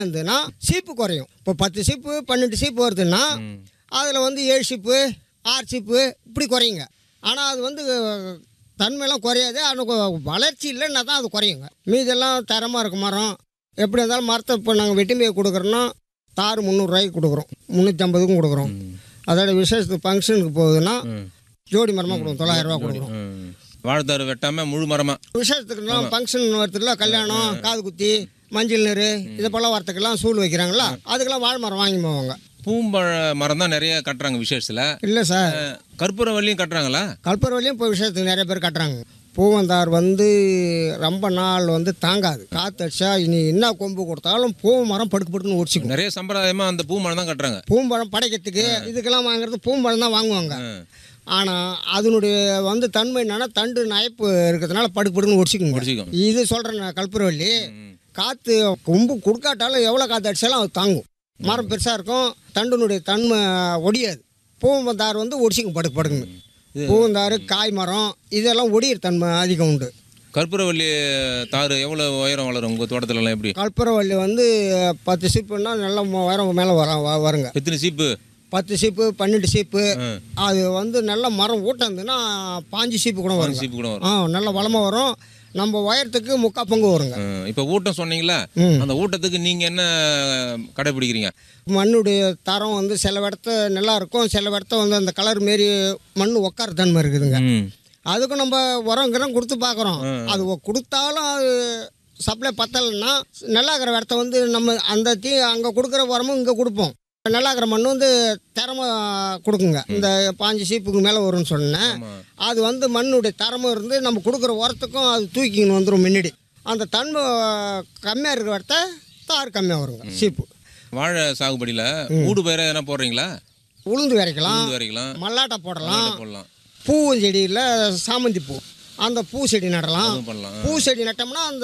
இருந்ததுன்னா சீப்பு குறையும் இப்போ பத்து சீப்பு பன்னெண்டு சீப்பு வருதுன்னா அதில் வந்து ஏழு சீப்பு ஆறு சீப்பு இப்படி குறையுங்க ஆனால் அது வந்து தன்மையெல்லாம் குறையாது ஆனால் வளர்ச்சி இல்லைன்னா தான் அது குறையுங்க மீதெல்லாம் தரமாக இருக்கும் மரம் எப்படி இருந்தாலும் மரத்தை இப்போ நாங்கள் வெட்டி மேய் கொடுக்குறோன்னா தார் முந்நூறுரூவாய்க்கு கொடுக்குறோம் முந்நூற்றம்பதுக்கும் கொடுக்குறோம் அதோட விசேஷத்துக்கு ஃபங்க்ஷனுக்கு போகுதுன்னா ஜோடி மரமாக கொடுக்குறோம் தொள்ளாயிரரூவா கொடுக்குறோம் ம். வாழைத்தார் வெட்டாம முழு மரமா விசேஷத்துக்குலாம் ஃபங்க்ஷன் வருதுல கல்யாணம் காது குத்தி மஞ்சள் நீர் இது போல வரத்துக்கெல்லாம் சூள் வைக்கிறாங்களா அதுக்கெல்லாம் வாழை மரம் வாங்கி போவாங்க பூம்பழ மரம் தான் நிறைய கட்டுறாங்க விசேஷத்துல இல்லை சார் அஹ், கற்பூரவல்லியும் கட்டுறாங்களா கல்பூரவல்லியும் இப்போ விசேஷத்துக்கு நிறைய பேர் கட்டுறாங்க பூவந்தார் வந்து ரொம்ப நாள் வந்து தாங்காது காத்தடிச்சா இனி என்ன கொம்பு கொடுத்தாலும் பூ மரம் படுக்கு படுக்குன்னு ஒடிச்சிக்கும் நிறைய சம்பிரதாயமா அந்த பூ மரம் தான் கட்டுறாங்க பூம்பழம் படைக்கிறதுக்கு இதுக்கெல்லாம் வாங்குறது பூம்பழம் தான் வாங்குவாங்க ம். ஆனால் அதனுடைய வந்து தன்மை என்னன்னா தண்டு நயப்பு இருக்கிறதுனால படுக்கு படுக்குன்னு ஒடிச்சிக்குங்க ஒடிச்சிக்கும். இது சொல்கிறேன் நான் கல்பூரவல்லி காற்று கொம்பு கொடுக்காட்டாலும் எவ்வளோ காற்று அடிச்சாலும் அது தாங்கும் மரம் பெருசாக இருக்கும் தண்டினுடைய தன்மை ஒடியாது பூவந்தார் வந்து ஒடிச்சிக்கும் படுக்கு படுக்குங்க பூவந்தார் காய் மரம் இதெல்லாம் ஒடியிற தன்மை அதிகம் உண்டு கற்பூரவல்லி தாறு எவ்வளவு உயரம் வளரும் உங்க தோட்டத்துல எல்லாம் எப்படி கல்பூரவல்லி வந்து பத்து சீப்புன்னா நல்ல உயரம் மேலே வர வ- வருங்க எத்தனை சீப்பு பத்து சீப்பு பன்னெண்டு சீப்பு ம். அது வந்து நல்ல மரம் ஊட்டம் இருந்ததுன்னா பாஞ்சு சீப்பு கூட அஞ்சு வருங்க சீப்பு கூட வரும் ஆ நல்ல வளமாக வரும் நம்ம உயரத்துக்கு முக்கா பங்கு வருங்க ம். இப்ப ஊட்டம் சொன்னீங்களா ம். அந்த ஊட்டத்துக்கு நீங்க என்ன கடைபிடிக்கிறீங்க மண்ணுடைய தரம் வந்து சில இடத்த நல்லா இருக்கும் சில இடத்த வந்து அந்த கலர் மாரி மண் உக்கார தன்மை இருக்குதுங்க ம். அதுக்கும் நம்ம உரம் கிரம் கொடுத்து பார்க்குறோம் அது ஒ- கொடுத்தாலும் அது சப்ளை பத்தலைன்னா நல்லா இருக்கிற இடத்த வந்து நம்ம அந்த தீ அங்கே கொடுக்குற உரமும் இங்கே கொடுப்போம் நல்லா இருக்கிற மண் வந்து திறமை கொடுக்குங்க இந்த பாஞ்சு சீப்புக்கு மேலே வரும்னு சொன்னேன் ஆமா. அது வந்து மண்ணுடைய தரமும் இருந்து நம்ம கொடுக்குற உரத்துக்கும் அது தூக்கின்னு வந்துடும் முன்னாடி அந்த தன்மை கம்மியாக இருக்கிற இடத்த தார் கம்மியாக வருங்க சீப்பு வாழை சாகுபடியில ஊடு பயிர எதனா போடுறீங்களா உளுந்து விரைக்கலாம் உளுந்து வரைக்கலாம் மல்லாட்டை போடலாம் போடலாம் பூஞ்செடியில் சாமந்தி பூ அந்த பூ செடி நடலாம் அதுவும் பண்ணலாம் பூ செடி நட்டோம்னா அந்த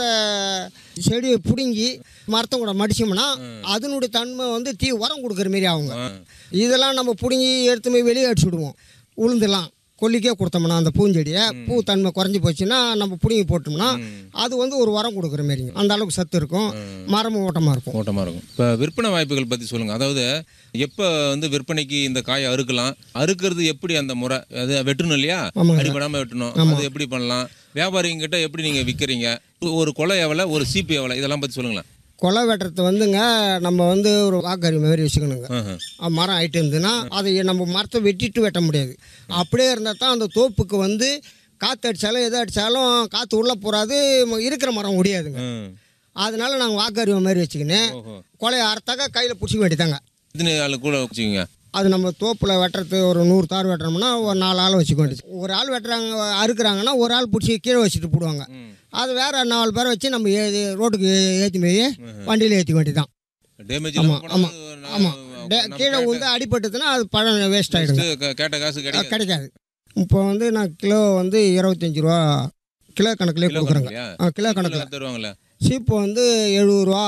செடியை பிடுங்கி மரத்தை கூட மடிச்சோம்னா அதனுடைய தன்மை வந்து தீ உரம் கொடுக்குற மாரி ஆகுங்க ஆ. இதெல்லாம் நம்ம பிடுங்கி எடுத்து போய் வெளியே அடிச்சு விடுவோம் உளுந்துலாம் கொல்லிக்கே கொடுத்தோம்னா அந்த பூஞ்செடியை பூ தன்மை குறைஞ்சி போச்சுன்னா நம்ம பிடுங்கி போட்டோம்னா அது வந்து ஒரு உரம் கொடுக்குற மாரிங்க அந்த அளவுக்கு சத்து இருக்கும் மரமும் ஓட்டமாக இருக்கும் ஓட்டமாக இருக்கும் இப்போ விற்பனை வாய்ப்புகள் பற்றி சொல்லுங்கள் அதாவது எப்போ வந்து விற்பனைக்கு இந்த காயை அறுக்கலாம் அறுக்கிறது எப்படி அந்த முறை அது வெட்டணும் இல்லையா ஆமாங்க. அடிபடாமல் வெட்டணும் அது எப்படி பண்ணலாம் வியாபாரிங்கிட்ட எப்படி நீங்கள் விற்கிறீங்க ஒரு கொலை எவ்வளோ ஒரு சீப்பு எவ்வளோ இதெல்லாம் பற்றி சொல்லுங்களேன் கொலை வெட்டுறது வந்துங்க நம்ம வந்து ஒரு வாக்கறி மாதிரி வச்சுக்கணுங்க ஆஹா. அஹ் மரம் ஆயிட்டு இருந்ததுன்னா அதை நம்ம மரத்தை வெட்டிட்டு வெட்ட முடியாது அப்படியே இருந்தால் தான் அந்த தோப்புக்கு வந்து காற்று அடித்தாலும் எது அடித்தாலும் காற்று உள்ளே போகாது இருக்கிற மரம் ஒடியாதுங்க ம். அதனால நாங்கள் வாக்கறிவு மாதிரி வச்சுக்கினேன் ஓஹோ கொலையை அறுத்தாக்கா கையில் பிடிச்சிக்க வேண்டியதாங்க எத்தனை ஆள் கூட வச்சுக்கோங்க அது நம்ம தோப்பில் வெட்டுறது ஒரு நூறு தார் வெட்டுறோம்னா ஒரு நாலு ஆள் வச்சுக்க வேண்டியது ஒரு ஆள் வெட்டுறாங்க அறுக்குறாங்கன்னா ஒரு ஆள் பிடிச்சி கீழே வச்சுட்டு போடுவாங்க அது வேற நாலு பேரை வச்சு நம்ம ஏ ரோட்டுக்கு ஏற்றி போய் வண்டியில் ஏற்றிக்க வேண்டியதான் டேமேஜ் ஆமாம் ஆமாம் ஆமாம் கீழே வந்து அடிபட்டுதுன்னா அது பழம் வேஸ்ட் ஆகிடுங்க கேட்ட காசு கிடைக்கும் கிடைக்காது இப்போ வந்து நான் கிலோ வந்து இருபத்தஞ்சி ரூபா கிலோ கணக்குலேயே கொடுக்குறேங்க இல்லையா? ஆ கிலோ கணக்கில் தருவாங்களே சீப்பு வந்து எழுபது ரூபா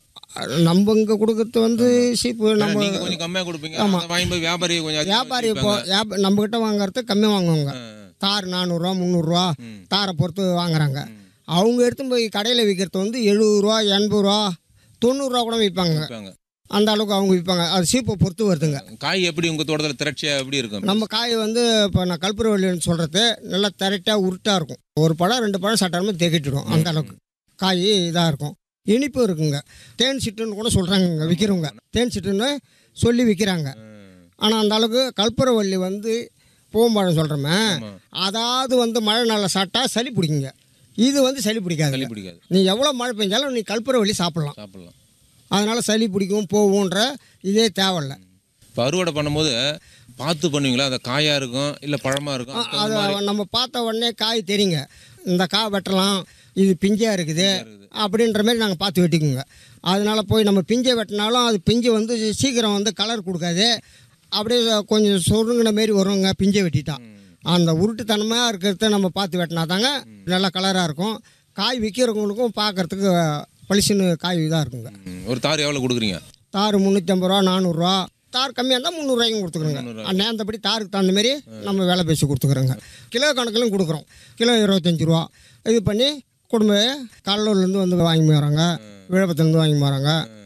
நம்ம இங்கே கொடுக்கறது வந்து சீப்பு நம்ம நீங்க கொஞ்சம் கம்மியா கொடுப்பீங்க அதை வாங்கி போய் வியாபாரி கொஞ்சம் அதிகமா வியாபாரி இப்போ விற்பாங்க. வியாப நம்மக்கிட்ட வாங்குறது கம்மியாக வாங்குவாங்க ஆ, தார் நானூறுரூவா முந்நூறுரூவா ம். தாரை பொறுத்து வாங்குறாங்க அவங்க எடுத்து போய் கடையில் விற்கிறது வந்து எழுபது ரூபா எண்பது ரூபா தொண்ணூறுரூவா கூட விற்பாங்க விற்பாங்க. அந்த அளவுக்கு அவங்க விற்பாங்க அது சீப்பை பொறுத்து வருதுங்க காய் எப்படி உங்க தோட்டத்துல திரட்சியா எப்படி இருக்கும் நம்ம காய் வந்து இப்போ நான் கல்பூரவல்லின்னு சொல்கிறது நல்லா திரட்டாக உருட்டாக இருக்கும் ஒரு பழம் ரெண்டு பழம் சட்டாரமே திகட்டிடும் அந்த அளவுக்கு காய் இதாக இருக்கும் இனிப்பு இருக்குங்க தேன் சிட்டுன்னு கூட சொல்கிறாங்க விற்கிறவங்க தேன் சிட்டுன்னு சொல்லி விற்கிறாங்க ஆனால் அந்த அளவுக்கு கல்பூரவல்லி வந்து பூம்பழம் சொல்கிறோமே ஆமா. அதாவது வந்து மழை நாளில் சாப்பிட்டா சளி பிடிக்குங்க இது வந்து சளி பிடிக்காது சளி பிடிக்காது நீ எவ்வளோ மழை பெஞ்சாலும் நீ கல்பூரவல்லி சாப்பிட்லாம் சாப்பிடலாம் அதனால் சளி பிடிக்கும் போகுன்ற இதே தேவையில்ல இப்போ அறுவடை பண்ணும்போது பார்த்து பண்ணுவீங்களா அந்த காயா இருக்கும் இல்ல பழமா இருக்கும் அதுக்கு அதை தகுந்த மாதிரி நம்ம பார்த்த உடனே காய் தெரியுங்க இந்த காய் வெட்டலாம் இது பிஞ்சாக இருக்குது அப்படின்ற மாதிரி நாங்கள் பார்த்து வெட்டிக்குங்க அதனால் போய் நம்ம பிஞ்சை வெட்டினாலும் அது பிஞ்சு வந்து சீக்கிரம் வந்து கலர் கொடுக்காது அப்படியே கொஞ்சம் சுருங்கின மாரி வருங்க பிஞ்சை வெட்டிட்டா அந்த உருட்டுத்தனமாக இருக்கிறத நம்ம பார்த்து வெட்டினா தாங்க நல்லா கலராக இருக்கும் காய் விற்கிறவங்களுக்கும் பார்க்கறதுக்கு பளிச்சுன்னு காய் இதாக இருக்குங்க ம், ஒரு தார் எவ்வளவு கொடுக்குறீங்க தார் முந்நூற்றம்பது ரூபா நானூறுரூவா தார் கம்மியாக இருந்தால் முந்நூறுரூவாய்க்கும் கொடுத்துக்குறோங்க நேந்தபடி தாருக்கு தகுந்த மாதிரி நம்ம வேலை பேசி கொடுத்துக்குறோங்க கிலோ கணக்கிலும் கொடுக்குறோம் கிலோ இருபத்தஞ்சி ரூபா இது பண்ணி குடும்ப கடலூர்லேருந்து வந்து வாங்கி போகிறாங்க விழுப்புரத்துலேருந்து வாங்கி போகிறாங்க